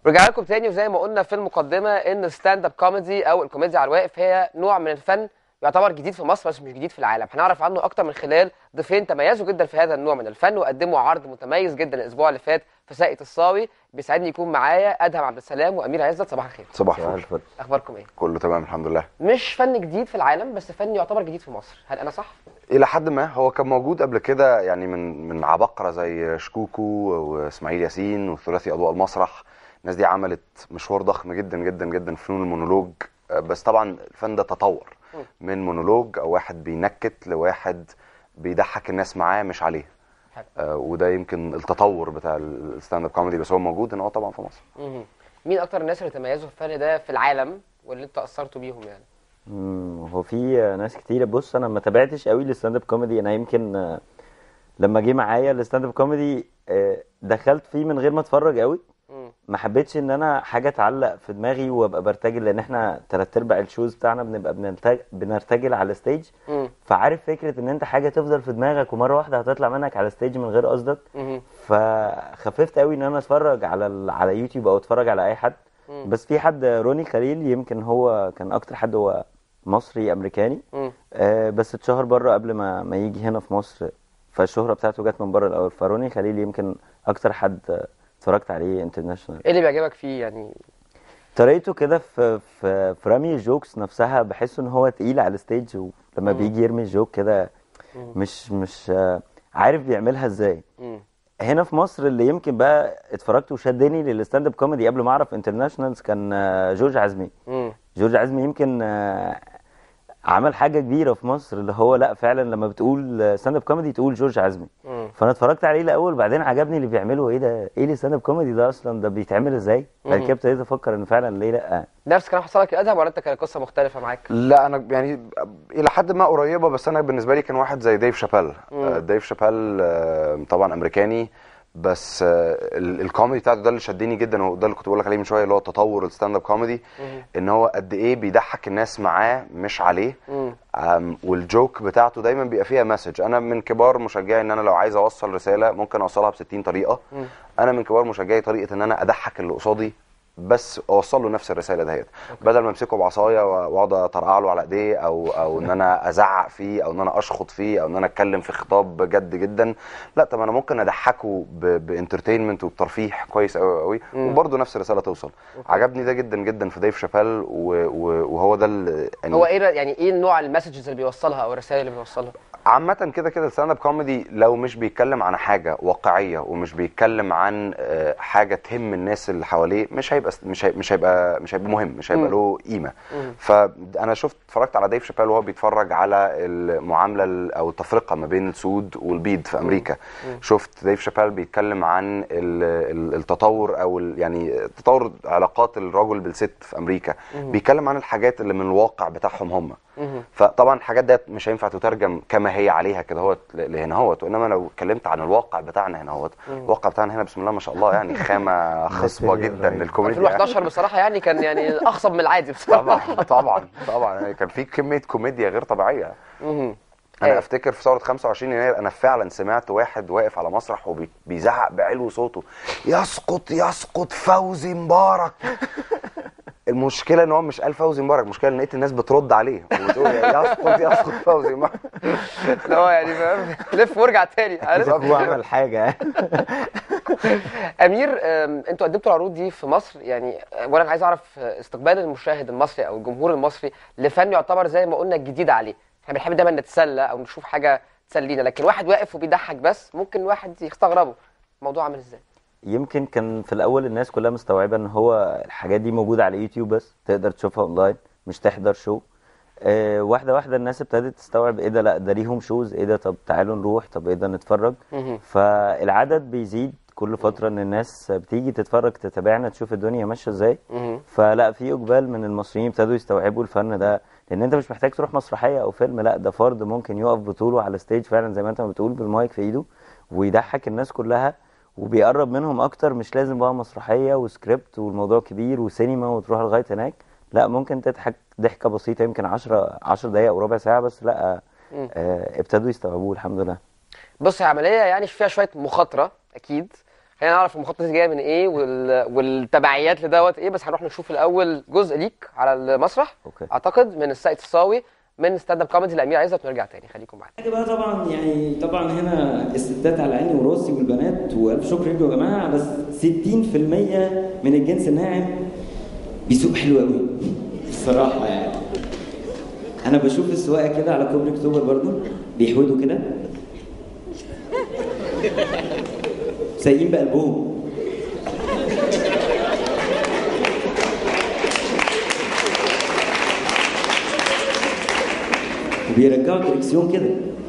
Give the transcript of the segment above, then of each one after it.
رجع لكم تاني وزي ما قلنا في المقدمه ان ستاند اب كوميدي او الكوميديا على الواقف هي نوع من الفن يعتبر جديد في مصر بس مش جديد في العالم هنعرف عنه اكتر من خلال ضيفين تميزوا جدا في هذا النوع من الفن وقدموا عرض متميز جدا الاسبوع اللي فات في ساقية الصاوي بيسعدني يكون معايا ادهم عبد السلام وامير عزت صباح الخير صباح صباح الفل الفل اخباركم ايه كله تمام الحمد لله مش فن جديد في العالم بس فن يعتبر جديد في مصر هل انا صح الى حد ما هو كان موجود قبل كده يعني من من عباقره زي شكوكو واسماعيل ياسين وثلاثي اضواء المسرح الناس دي عملت مشوار ضخم جدا جدا جدا في فنون المونولوج آه، بس طبعا الفن ده تطور من مونولوج او واحد بينكت لواحد بيضحك الناس معاه مش عليه حلو. آه، وده يمكن التطور بتاع الستاند اب كوميدي بس هو موجود ان هو طبعا في مصر مهم. مين اكتر الناس اللي تميزوا في الفن ده في العالم واللي انتوا اثرتوا بيهم يعني مم، هو في ناس كتير بص انا ما تابعتش قوي الستاند اب كوميدي انا يمكن آه، لما جه معايا الستاند اب كوميدي آه، دخلت فيه من غير ما اتفرج قوي مم. ما حبيتش ان انا حاجه تعلق في دماغي وابقى برتجل لان احنا تلات ارباع الشوز بتاعنا بنبقى بنرتج- بنرتجل على الستيج مم. فعارف فكره ان انت حاجه تفضل في دماغك ومره واحده هتطلع منك على الستيج من غير قصدك مهم. فخففت قوي ان انا اتفرج على ال... على يوتيوب او اتفرج على اي حد مم. بس في حد روني خليل يمكن هو كان اكتر حد هو مصري امريكاني مم. آه بس اتشهر بره قبل ما ما يجي هنا في مصر فالشهرة بتاعته جت من بره الاول فروني خليل يمكن اكتر حد آه، اتفرجت عليه انترناشونال ايه اللي بيعجبك فيه يعني طريقته كده في في في رمي الجوكس نفسها بحس ان هو تقيل على الستيج ولما مم. بيجي يرمي الجوك كده مم. مش مش آه، عارف بيعملها ازاي مم. هنا في مصر اللي يمكن بقى اتفرجت وشدني للستاند اب كوميدي قبل ما اعرف انترناشونالز كان آه، جورج عزمي مم. جورج عزمي يمكن آه، عمل حاجه كبيره في مصر اللي هو لا فعلا لما بتقول ستاند اب كوميدي تقول جورج عزمي مم. فانا اتفرجت عليه الاول بعدين عجبني اللي بيعمله ايه ده ايه الستاند اب كوميدي ده اصلا ده بيتعمل ازاي بعد مم. كده ابتديت افكر ان فعلا ليه لا نفس الكلام حصل لك يا ادهم ولا انت كانت قصه مختلفه معاك لا انا يعني الى حد ما قريبه بس انا بالنسبه لي كان واحد زي ديف شابيل مم. آه، ديف شابيل آه، طبعا امريكاني بس آه، ال- الكوميدي بتاعته ده اللي شدني جدا وده اللي كنت بقول لك عليه من شويه اللي هو تطور الستاند اب كوميدي مم. ان هو قد ايه بيضحك الناس معاه مش عليه مم. أم، والجوك بتاعته دايما بيبقى فيها مسج انا من كبار مشجعي ان انا لو عايز اوصل رساله ممكن اوصلها ب 60 طريقه مم. انا من كبار مشجعي طريقه ان انا اضحك اللي قصادي بس اوصل له نفس الرساله دهيت بدل ما امسكه بعصايه واقعد اطرقع له على ايديه او او ان انا ازعق فيه او ان انا اشخط فيه او ان انا اتكلم في خطاب جد جدا لا طب انا ممكن اضحكه بانترتينمنت وبترفيه كويس قوي قوي مم. وبرده نفس الرساله توصل عجبني ده جدا جدا في ديف شابيل و- و- وهو ده اللي- يعني هو ايه ر- يعني ايه النوع المسجز اللي بيوصلها او الرسائل اللي بيوصلها عامة كده كده الستاند اب كوميدي لو مش بيتكلم عن حاجة واقعية ومش بيتكلم عن آه، حاجة تهم الناس اللي حواليه مش هيبقى مش هيبقى مش هيبقى, مش هيبقى مهم مش هيبقى مم. له قيمة مم. فأنا شفت اتفرجت على ديف شابيل وهو بيتفرج على المعاملة ال- أو التفرقة ما بين السود والبيض في أمريكا مم. شفت ديف شابيل بيتكلم عن ال- ال- التطور أو ال- يعني تطور علاقات الرجل بالست في أمريكا مم. بيتكلم عن الحاجات اللي من الواقع بتاعهم هم مهم. فطبعا الحاجات ديت مش هينفع تترجم كما هي عليها كده هوت ل- لهنا هوت وانما لو اتكلمت عن الواقع بتاعنا هنا هوت مم. الواقع بتاعنا هنا بسم الله ما شاء الله يعني خامه خصبه Material جدا رهيب. للكوميديا 2011 بصراحه يعني كان يعني اخصب من العادي بصراحه طبعا طبعا طبعا يعني كان في كميه كوميديا غير طبيعيه مهم. انا أيوة. افتكر في ثوره 25 يناير انا فعلا سمعت واحد واقف على مسرح وبيزعق بعلو صوته يسقط يسقط فوزي مبارك المشكله ان هو مش قال فوزي مبارك المشكله ان لقيت الناس بترد عليه وبتقول يسقط يسقط فوزي مبارك اللي هو يعني فاهم لف وارجع تاني عارف هو عمل حاجه امير أم، انتوا قدمتوا العروض دي في مصر يعني اولا عايز اعرف استقبال المشاهد المصري او الجمهور المصري لفن يعتبر زي ما قلنا جديد عليه احنا بنحب دايما نتسلى او نشوف حاجه تسلينا لكن واحد واقف وبيضحك بس ممكن واحد يستغربه الموضوع عامل ازاي يمكن كان في الاول الناس كلها مستوعبه ان هو الحاجات دي موجوده على يوتيوب بس تقدر تشوفها اونلاين مش تحضر شو آه واحده واحده الناس ابتدت تستوعب ايه ده لا ده ليهم شوز ايه ده طب تعالوا نروح طب ايه ده نتفرج مهم. فالعدد بيزيد كل فتره ان الناس بتيجي تتفرج تتابعنا تشوف الدنيا ماشيه ازاي مهم. فلا في اقبال من المصريين ابتدوا يستوعبوا الفن ده لان انت مش محتاج تروح مسرحيه او فيلم لا ده فرد ممكن يقف بطوله على ستيج فعلا زي ما انت بتقول بالمايك في ايده ويضحك الناس كلها وبيقرب منهم اكتر مش لازم بقى مسرحيه وسكريبت والموضوع كبير وسينما وتروح لغايه هناك لا ممكن تضحك ضحكه بسيطه يمكن 10 10 دقائق او ربع ساعه بس لا مم. آه ابتدوا يستوعبوه الحمد لله بص هي عمليه يعني فيها شويه مخاطره اكيد خلينا نعرف المخطط دي جايه من ايه وال... والتبعيات لدوت ايه بس هنروح نشوف الاول جزء ليك على المسرح أوكي. اعتقد من السيد الصاوي من ستاند اب كوميدي الامير عزت ونرجع تاني خليكم معانا حاجه بقى طبعا يعني طبعا هنا الستات على عيني وراسي والبنات والف شكر لكم يا جماعه بس 60% من الجنس الناعم بيسوق حلو قوي الصراحه يعني انا بشوف السواقه كده على كوبري اكتوبر برضو بيحودوا كده سايقين بقلبهم وبيرجعوا الدركسيون كده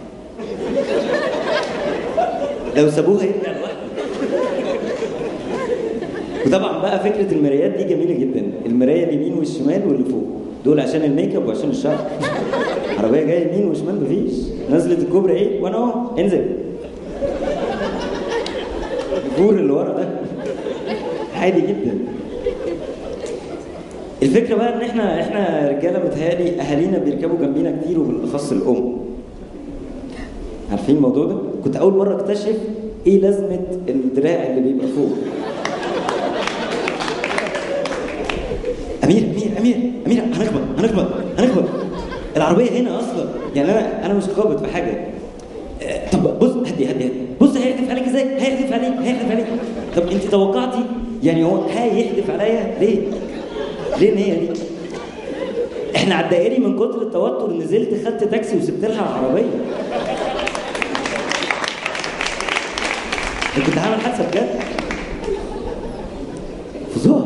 لو سابوها يرجع لوحده وطبعا بقى فكره المرايات دي جميله جدا المرايه اليمين والشمال واللي فوق دول عشان الميك اب وعشان الشعر عربيه جايه يمين وشمال مفيش نزلت الكوبري ايه وانا اهو انزل الجور اللي ورا ده عادي جدا الفكره بقى ان احنا احنا رجاله متهيألي اهالينا بيركبوا جنبينا كتير وبالاخص الام عارفين الموضوع ده؟ كنت اول مره اكتشف ايه لازمه الدراع اللي بيبقى فوق امير امير امير امير هنخبط هنخبط هنخبط العربيه هنا اصلا يعني انا انا مش خابط في حاجه آه، طب بص هدي هدي هدي بص هيحدف عليك ازاي هيحدف عليك هيحدف عليك طب انت توقعتي يعني هو هيحدف عليا ليه ليه ان هي دي احنا على الدائري من كتر التوتر نزلت خدت تاكسي وسبت لها العربيه أنا كنت هعمل حادثه بجد فظاع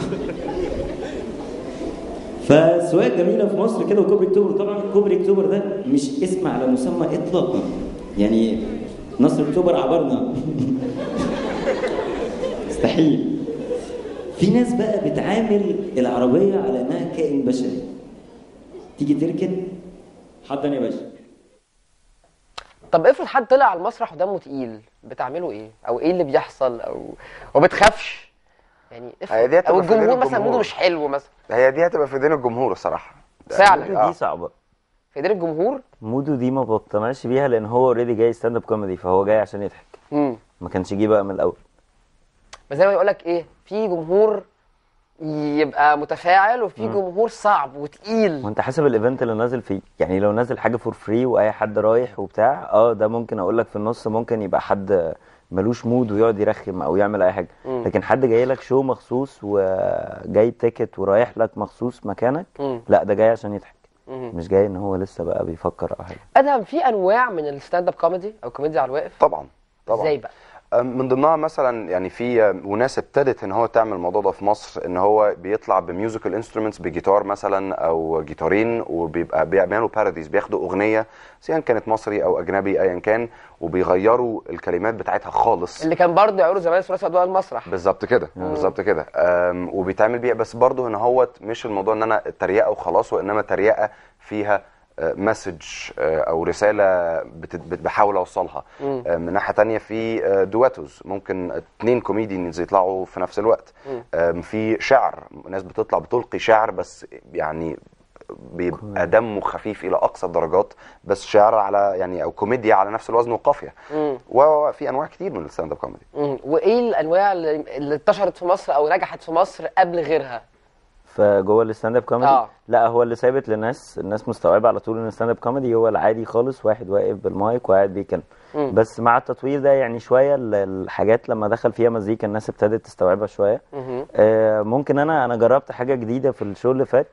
فالسواقه الجميله في مصر كده وكوبري اكتوبر طبعا كوبري اكتوبر ده مش اسم على مسمى اطلاقا يعني نصر اكتوبر عبرنا مستحيل في ناس بقى بتعامل العربيه على انها كائن بشري تيجي تركن حضن يا باشا طب افرض حد طلع على المسرح ودمه تقيل بتعملوا ايه او ايه اللي بيحصل او وما بتخافش يعني هي دي افرض هتبقى او في ايدين الجمهور مثلا الجمهور. موده مش حلو مثلا هي دي هتبقى في ايدين الجمهور الصراحه فعلا آه. دي صعبه في ايدين الجمهور مودو دي ما بقتنعش بيها لان هو اوريدي جاي ستاند اب كوميدي فهو جاي عشان يضحك امم ما كانش جه بقى من الاول بس زي ما يقول لك ايه في جمهور يبقى متفاعل وفي جمهور صعب وتقيل وانت حسب الايفنت اللي نازل فيه يعني لو نازل حاجه فور فري واي حد رايح وبتاع اه ده ممكن اقول لك في النص ممكن يبقى حد ملوش مود ويقعد يرخم او يعمل اي حاجه مم. لكن حد جاي لك شو مخصوص وجاي تيكت ورايح لك مخصوص مكانك مم. لا ده جاي عشان يضحك مم. مش جاي ان هو لسه بقى بيفكر او حاجه ادهم في انواع من الستاند اب كوميدي او كوميديا على الواقف طبعا طبعا ازاي بقى من ضمنها مثلا يعني في وناس ابتدت ان هو تعمل الموضوع ده في مصر ان هو بيطلع بميوزيكال انسترومنتس بجيتار مثلا او جيتارين وبيبقى بيعملوا باروديز بياخدوا اغنيه سواء كانت مصري او اجنبي ايا كان وبيغيروا الكلمات بتاعتها خالص اللي كان برضه يعملوا زمان ثلاثي اضواء المسرح بالظبط كده بالظبط كده أم، وبيتعمل بيها بس برضه ان هو مش الموضوع ان انا تريقه وخلاص وانما تريقه فيها مسج او رساله بت- بت- بحاول اوصلها مم. آه، من ناحيه تانية في آه، دواتوز ممكن اتنين كوميديانز يطلعوا في نفس الوقت مم. آم، في شعر ناس بتطلع بتلقي شعر بس يعني بيبقى دمه خفيف الى اقصى الدرجات بس شعر على يعني او كوميديا على نفس الوزن وقافيه مم. وفي انواع كتير من الستاند اب كوميدي مم. وايه الانواع اللي اللي انتشرت في مصر او نجحت في مصر قبل غيرها فجوه الستاند اب كوميدي آه. لا هو اللي ثابت للناس الناس مستوعبه على طول ان الستاند اب كوميدي هو العادي خالص واحد واقف بالمايك وقاعد بيتكلم مم. بس مع التطوير ده يعني شويه ال- الحاجات لما دخل فيها مزيكا الناس ابتدت تستوعبها شويه مهم. آه، ممكن انا انا جربت حاجه جديده في الشو اللي فات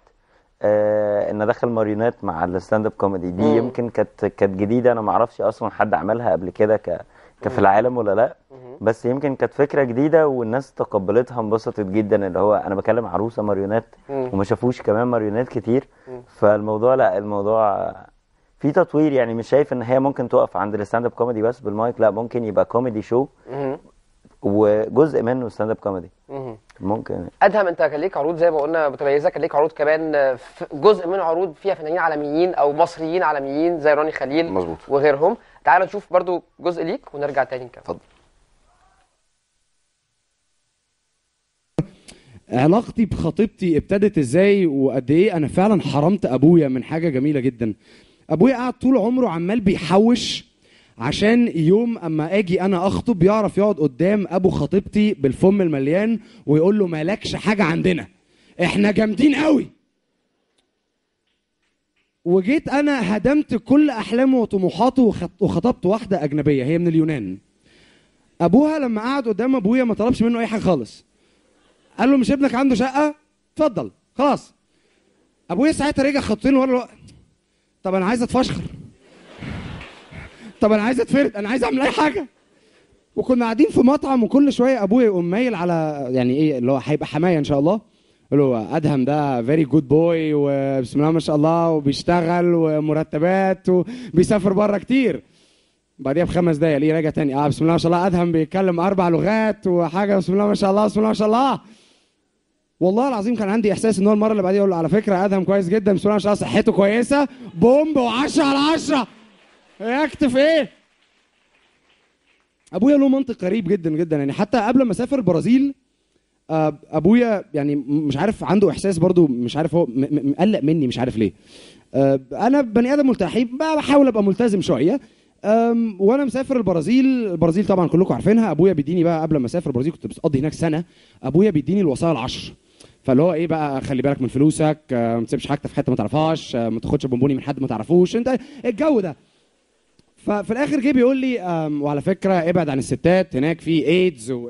آه، ان ادخل ماريونات مع الستاند اب كوميدي دي مم. يمكن كانت كانت جديده انا ما اعرفش اصلا حد عملها قبل كده ك كفي العالم ولا لا مهم. بس يمكن كانت فكره جديده والناس تقبلتها انبسطت جدا اللي هو انا بكلم عروسه ماريونات مم. وما شافوش كمان ماريونات كتير مم. فالموضوع لا الموضوع في تطوير يعني مش شايف ان هي ممكن تقف عند الستاند اب كوميدي بس بالمايك لا ممكن يبقى كوميدي شو مهم. وجزء منه ستاند اب كوميدي مهم. ممكن ادهم انت كان ليك عروض زي ما قلنا متميزه كان ليك عروض كمان آه، ف- جزء من عروض فيها فنانين عالميين او مصريين عالميين زي راني خليل مظبوط. وغيرهم تعال نشوف برضو جزء ليك ونرجع تاني نكمل اتفضل علاقتي بخطيبتي ابتدت ازاي وقد ايه انا فعلا حرمت ابويا من حاجه جميله جدا ابويا قعد طول عمره عمال بيحوش عشان يوم اما اجي انا اخطب يعرف يقعد قدام ابو خطيبتي بالفم المليان ويقول له مالكش حاجه عندنا احنا جامدين قوي وجيت انا هدمت كل احلامه وطموحاته وخط- وخطبت واحده اجنبيه هي من اليونان ابوها لما قعد قدام ابويا ما طلبش منه اي حاجه خالص قال له مش ابنك عنده شقه اتفضل خلاص ابويا ساعتها رجع خطين ورا له، طب انا عايز اتفشخر طب انا عايز اتفرد انا عايز اعمل اي حاجه وكنا قاعدين في مطعم وكل شويه ابويا يقوم مايل على يعني ايه اللي هو هيبقى حمايه ان شاء الله يقول له ادهم ده فيري جود بوي وبسم الله ما شاء الله وبيشتغل ومرتبات وبيسافر بره كتير بعديها بخمس دقايق ليه راجع تاني اه بسم الله ما شاء الله ادهم بيتكلم اربع لغات وحاجه بسم الله ما شاء الله بسم الله ما شاء الله والله العظيم كان عندي احساس ان هو المره اللي بعديها يقول له على فكره ادهم كويس جدا بسم الله ما شاء الله صحته كويسه بومب و10 على 10 يكتف ايه ابويا له منطق غريب جدا جدا يعني حتى قبل ما اسافر البرازيل آه، ابويا يعني م- مش عارف عنده احساس برضو مش عارف هو م- م- مقلق مني مش عارف ليه آه، انا بني ادم ملتحي ب- بحاول ابقى ملتزم شويه أم، وانا مسافر البرازيل البرازيل طبعا كلكم عارفينها ابويا بيديني بقى قبل ما اسافر البرازيل كنت بقضي هناك سنه ابويا بيديني الوصايا العشر فاللي هو ايه بقى خلي بالك من فلوسك آه، ما تسيبش حاجتك في حته ما تعرفهاش آه، ما تاخدش بونبوني من حد ما تعرفوش انت الجو ده ففي الاخر جه بيقول لي آم، وعلى فكره ابعد عن الستات هناك في ايدز و...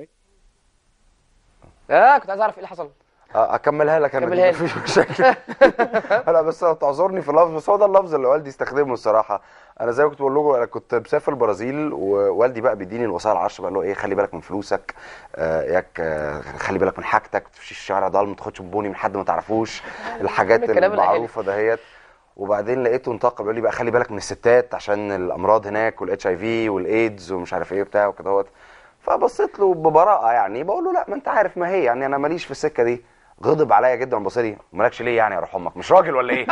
اه كنت عايز اعرف ايه اللي حصل أه، اكملها لك انا كملها دي مفيش مشاكل لا بس تعذرني في اللفظ بس هو ده اللفظ اللي والدي استخدمه الصراحه انا زي ما كنت بقول لكم انا كنت مسافر البرازيل ووالدي بقى بيديني الوصايا العشر بقى اللي هو ايه خلي بالك من فلوسك آه ياك آه خلي بالك من حاجتك ما تمشيش الشارع ضلمه ما تاخدش بوني من حد ما تعرفوش الحاجات الكلام الأهالي. المعروفه دهيت وبعدين لقيته انتقى بيقول لي بقى خلي بالك من الستات عشان الامراض هناك والاتش اي في والايدز ومش عارف ايه وبتاع وكده فبصيت له ببراءه يعني بقول له لا ما انت عارف ما هي يعني انا ماليش في السكه دي غضب عليا جدا بص لي مالكش ليه يعني يا روح امك مش راجل ولا ايه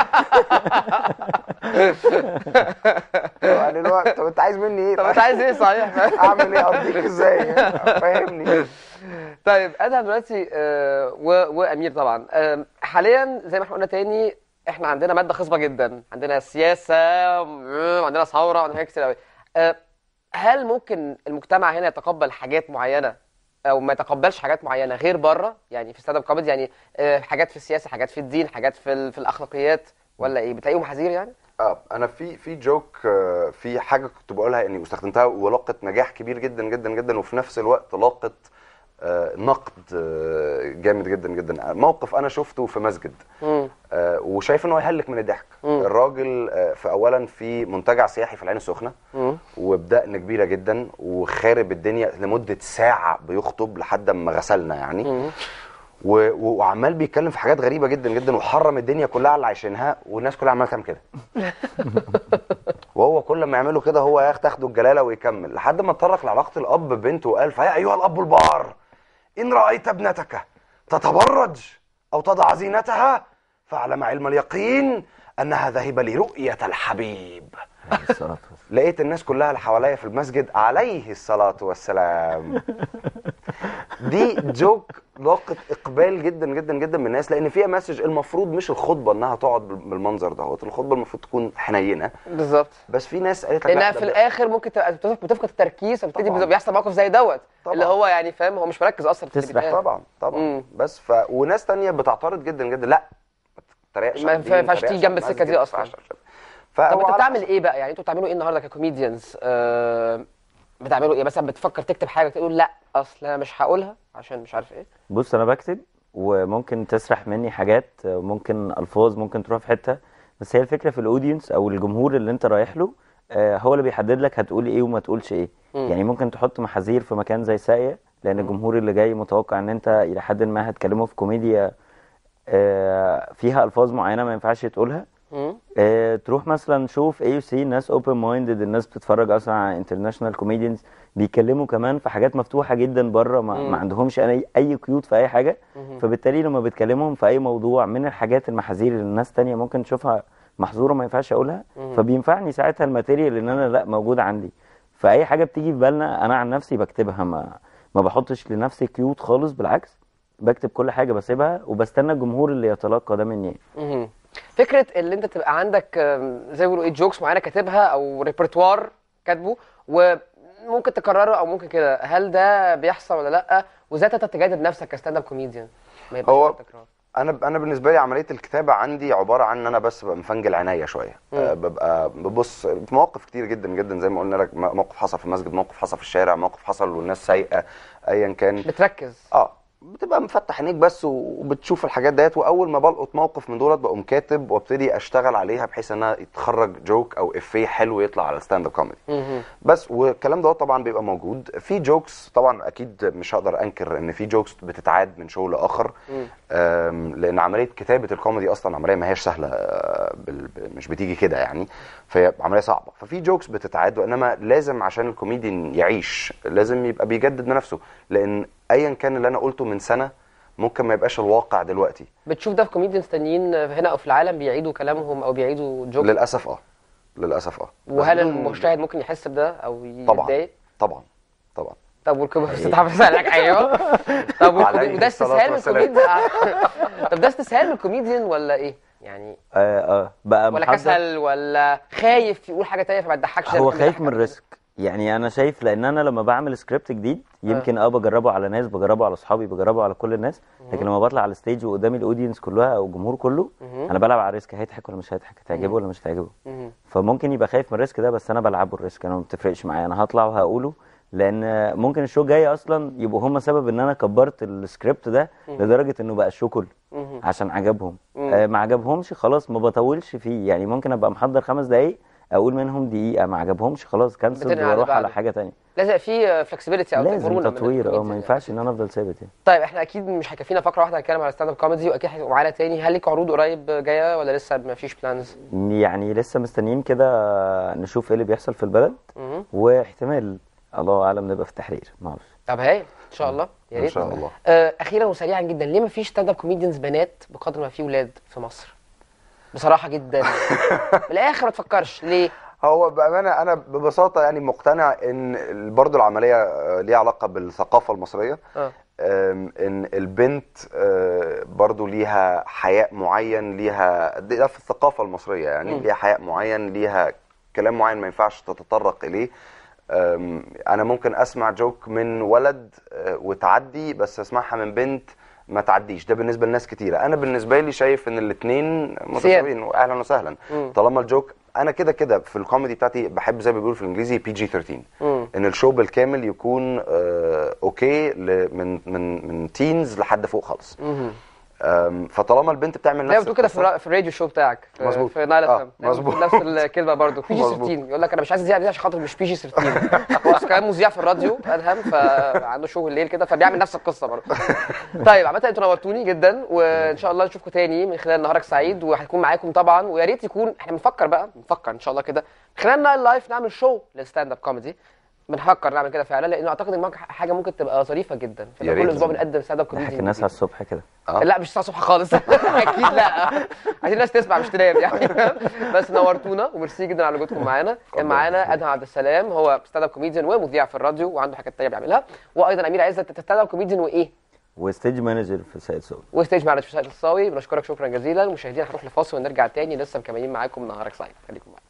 يعني اللي هو طب انت عايز مني ايه طب انت عايز ايه صحيح اعمل ايه ارضيك ازاي فاهمني طيب ادهم دلوقتي آه و... وامير طبعا آه حاليا زي ما احنا قلنا تاني احنا عندنا ماده خصبه جدا عندنا سياسه وعندنا ثوره وعندنا حاجات كتير قوي آه هل ممكن المجتمع هنا يتقبل حاجات معينه او ما يتقبلش حاجات معينه غير بره يعني في ستاند اب كوميدي يعني آه حاجات في السياسه حاجات في الدين حاجات في ال... في الاخلاقيات ولا ايه بتلاقيهم حذير يعني اه انا في في جوك آه، في حاجه كنت بقولها اني استخدمتها ولاقت نجاح كبير جدا جدا جدا وفي نفس الوقت لاقت آه، نقد آه، جامد جدا جدا موقف انا شفته في مسجد مم. آه، وشايف ان هو يهلك من الضحك مم. الراجل آه، في اولا في منتجع سياحي في العين السخنه مم. وبدقن كبيره جدا وخارب الدنيا لمده ساعه بيخطب لحد ما غسلنا يعني مم. و- و- وعمال بيتكلم في حاجات غريبه جدا جدا وحرم الدنيا كلها على اللي عايشينها والناس كلها عماله تعمل كده وهو كل ما يعملوا كده هو ياخد تاخده الجلاله ويكمل لحد ما اتطرق لعلاقه الاب ببنته وقال فيا ايها الاب البار ان رايت ابنتك تتبرج او تضع زينتها فاعلم علم اليقين انها ذاهبه لرؤيه الحبيب الصلاة والسلام. لقيت الناس كلها اللي حواليا في المسجد عليه الصلاة والسلام دي جوك لاقت اقبال جدا جدا جدا من الناس لان فيها مسج المفروض مش الخطبه انها تقعد بال- بالمنظر دوت الخطبه المفروض تكون حنينه بالظبط بس في ناس قالت لك لا لانها ده- في ده- الاخر ممكن تبقى بتفقد بتفقد التركيز فبتبتدي طبعاً. بيحصل موقف زي دوت طبعاً. اللي هو يعني فاهم هو مش مركز اصلا في اللي تسرح. بيتقال. طبعا طبعا مم. بس ف وناس تانية بتعترض جدا جدا لا ما تتريقش ما على الدين، ينفعش تتريقش تيجي جنب على السكة دي المسجد، أصلاً. ما ينفعش. طب فهو انت على بتعمل حسب. ايه بقى يعني انتوا بتعملوا ايه النهارده ككوميديانز آه بتعملوا ايه مثلا بتفكر تكتب حاجه تقول لا اصل انا مش هقولها عشان مش عارف ايه بص انا بكتب وممكن تسرح مني حاجات ممكن الفاظ ممكن تروح في حته بس هي الفكره في الاودينس او الجمهور اللي انت رايح له آه، هو اللي بيحدد لك هتقول ايه وما تقولش ايه مم. يعني ممكن تحط محاذير في مكان زي ساقية لان الجمهور اللي جاي متوقع ان انت الى حد ما هتكلمه في كوميديا آه، فيها الفاظ معينه ما ينفعش تقولها مم. آه، تروح مثلا شوف اي سي ناس اوبن مايندد الناس بتتفرج اصلا على انترناشونال كوميديانز بيتكلموا كمان في حاجات مفتوحه جدا بره ما, مم. ما عندهمش اي اي قيود في اي حاجه مم. فبالتالي لما بتكلمهم في اي موضوع من الحاجات المحاذير اللي الناس تانية ممكن تشوفها محظوره ما ينفعش اقولها مم. فبينفعني ساعتها الماتيريال ان انا لا موجود عندي فاي حاجه بتيجي في بالنا انا عن نفسي بكتبها ما ما بحطش لنفسي قيود خالص بالعكس بكتب كل حاجه بسيبها وبستنى الجمهور اللي يتلقى ده مني مم. فكره اللي انت تبقى عندك آم، زي ما بيقولوا ايه جوكس معينه كاتبها او ريpertoire كاتبه وممكن تكرره او ممكن كده هل ده بيحصل ولا لا وازاي تقدر تجادل نفسك كستاند اب كوميديان ما يبقاش هو فيه تكرار انا انا بالنسبه لي عمليه الكتابه عندي عباره عن ان انا بس ببقى مفنجل عينيا شويه مم. أه ببقى ببص في مواقف كتير جدا جدا زي ما قلنا لك م- موقف حصل في المسجد موقف حصل في الشارع موقف حصل والناس سايقه ايا كان بتركز اه بتبقى مفتح عينيك بس وبتشوف الحاجات ديت واول ما بلقط موقف من دولت بقوم كاتب وابتدي اشتغل عليها بحيث انها يتخرج جوك او افيه حلو يطلع على ستاند اب كوميدي مهم. بس والكلام ده طبعا بيبقى موجود في جوكس طبعا اكيد مش هقدر انكر ان في جوكس بتتعاد من شغل لاخر مم. أم، لان عمليه كتابه الكوميدي اصلا عمليه ما هيش سهله أه، بال- ب- مش بتيجي كده يعني فهي عمليه صعبه ففي جوكس بتتعاد وانما لازم عشان الكوميدي يعيش لازم يبقى بيجدد من نفسه لان ايا كان اللي انا قلته من سنه ممكن ما يبقاش الواقع دلوقتي بتشوف ده في كوميديانز تانيين هنا او في العالم بيعيدوا كلامهم او بيعيدوا جوك للاسف اه للاسف اه وهل بس بدون- المشاهد ممكن يحس بده او طبعا يتضايق طبعا طبعا طب والكوميدي بس تعرف اسالك ايوه طب والكوميدي عليه وده الصلاة استسهال من والسلام. الكوميديان طب ده استسهال من الكوميديان ولا ايه؟ يعني اه اه بقى ولا محضر كسل ولا خايف يقول حاجه تانيه فما تضحكش زي هو ما كان خايف بيضحك من قبل كده؟ الريسك يعني انا شايف لان انا لما بعمل سكريبت جديد يمكن اه بجربه على ناس بجربه على اصحابي بجربه على كل الناس لكن لما بطلع على الستيج وقدامي الاودينس كلها او الجمهور كله مهم. انا بلعب على الريسك هيضحك ولا مش هيضحك هتعجبه ولا مش هتعجبه مهم. فممكن يبقى خايف من الريسك ده بس انا بلعبه الريسك انا ما بتفرقش معايا انا هطلع وهقوله لان ممكن الشو جاي اصلا يبقوا هم سبب ان انا كبرت السكريبت ده لدرجه انه بقى الشو كله مهم. عشان عجبهم مم. آه ما عجبهمش خلاص ما بطولش فيه يعني ممكن ابقى محضر خمس دقايق اقول منهم دقيقه ما عجبهمش خلاص كنسل بتنقل على واروح على بعده. حاجه تانية لازم يبقى في فلكسبيليتي او مرونة لازم من تطوير اه الكوميديان ما يعني. ينفعش ان انا افضل ثابت يعني طيب احنا اكيد مش هيكفينا فقره واحده هنتكلم على ستاند اب كوميدي واكيد هيبقوا معانا تاني هل ليك عروض قريب جايه ولا لسه ما فيش بلانز؟ يعني لسه مستنيين كده نشوف ايه اللي بيحصل في البلد واحتمال الله اعلم نبقى في التحرير ما اعرفش طب هاي ان شاء الله يا ان ريت شاء الله آه، اخيرا وسريعا جدا ليه ما فيش ستاند اب كوميديانز بنات بقدر ما في ولاد في مصر بصراحه جدا من الاخر ما تفكرش ليه هو بامانه انا ببساطه يعني مقتنع ان برضو العمليه آه، ليها علاقه بالثقافه المصريه اه آم، ان البنت آه، برضو ليها حياء معين ليها ده في الثقافه المصريه يعني مم. ليها حياء معين ليها كلام معين ما ينفعش تتطرق اليه آم، انا ممكن اسمع جوك من ولد آه، وتعدي بس اسمعها من بنت ما تعديش ده بالنسبه لناس كتيره انا بالنسبه لي شايف ان الاثنين متساويين واهلا وسهلا مم. طالما الجوك انا كده كده في الكوميدي بتاعتي بحب زي ما بيقولوا في الانجليزي بي جي 13 مم. ان الشو بالكامل يكون آه اوكي ل- من من من تينز لحد فوق خالص مهم. آم، فطالما البنت بتعمل زي ما نفس بتقول كده في, القصة- الرا- في الراديو شو بتاعك في, مظبوط. في نايل آه، اف مظبوط. نفس الكلمه برضه بي جي مظبوط. 13 يقول لك انا مش عايز اذيع دي عشان خاطر مش بي جي 13 هو أصلاً كمان مذيع في الراديو ادهم فعنده شو الليل كده فبيعمل نفس القصه برضه طيب عامه انتوا نورتوني جدا وان شاء الله نشوفكم تاني من خلال نهارك سعيد وهنكون معاكم طبعا ويا ريت يكون احنا بنفكر بقى بنفكر ان شاء الله كده خلال نايل لايف نعمل شو للستاند اب كوميدي بنفكر نعمل كده فعلا لانه اعتقد ان حاجه ممكن تبقى ظريفه جدا يا كل ريت. اسبوع بنقدم ستاند اب نضحك كوميدي الناس على الصبح كده آه. لا مش الساعه الصبح خالص اكيد لا عايزين الناس تسمع مش تنام يعني بس نورتونا وميرسي جدا على وجودكم معانا كان الله معانا يخليك. ادهم عبد السلام هو ستاند اب كوميديان ومذيع في الراديو وعنده حاجات تانيه بيعملها وايضا امير عزت ستاند اب كوميديان وايه وستيج مانجر في سيد سوق وستيج معنا في سعيد الصاوي بنشكرك شكرا جزيلا مشاهدينا هنروح لفاصل ونرجع تاني لسه مكملين معاكم نهارك سعيد خليكم معانا